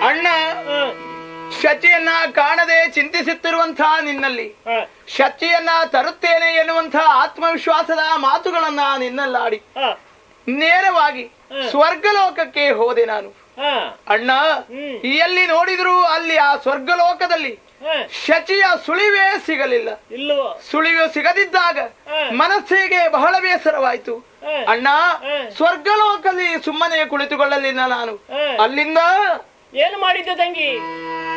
ಅಣ್ಣ ಶಚಿಯನ್ನ ಕಾಣದೆ ಚಿಂತಿಸುತ್ತಿರುವಂತಹ ನಿನ್ನಲ್ಲಿ ಶಚಿಯನ್ನ ತರುತ್ತೇನೆ ಎನ್ನುವಂತಹ ಆತ್ಮವಿಶ್ವಾಸದ ಮಾತುಗಳನ್ನ ನಿನ್ನಲ್ಲಾಡಿ ನೇರವಾಗಿ ಸ್ವರ್ಗಲೋಕಕ್ಕೆ ಹೋದೆ ನಾನು ಅಣ್ಣ ಹ್ಮ್. ಎಲ್ಲಿ ನೋಡಿದ್ರು ಅಲ್ಲಿ ಆ ಸ್ವರ್ಗಲೋಕದಲ್ಲಿ ಶಚಿಯ ಸುಳಿವೇ ಸಿಗಲಿಲ್ಲ ಇಲ್ಲವೋ ಸುಳಿವು ಸಿಗದಿದ್ದಾಗ ಹ್ಮ್. ಮನಸ್ಸಿಗೆ ಬಹಳ ಬೇಸರವಾಯ್ತು ಹ್ಮ್. ಅಣ್ಣ ಹ್ಮ್. ಸ್ವರ್ಗಲೋಕದಲ್ಲಿ ಸುಮ್ಮನೆ ಕುಳಿತುಕೊಳ್ಳಲಿಲ್ಲ ನಾನು ಹ್ಮ್. ಅಲ್ಲಿಂದ ಏನು ಮಾಡಿದ್ದೆ ತಂಗಿ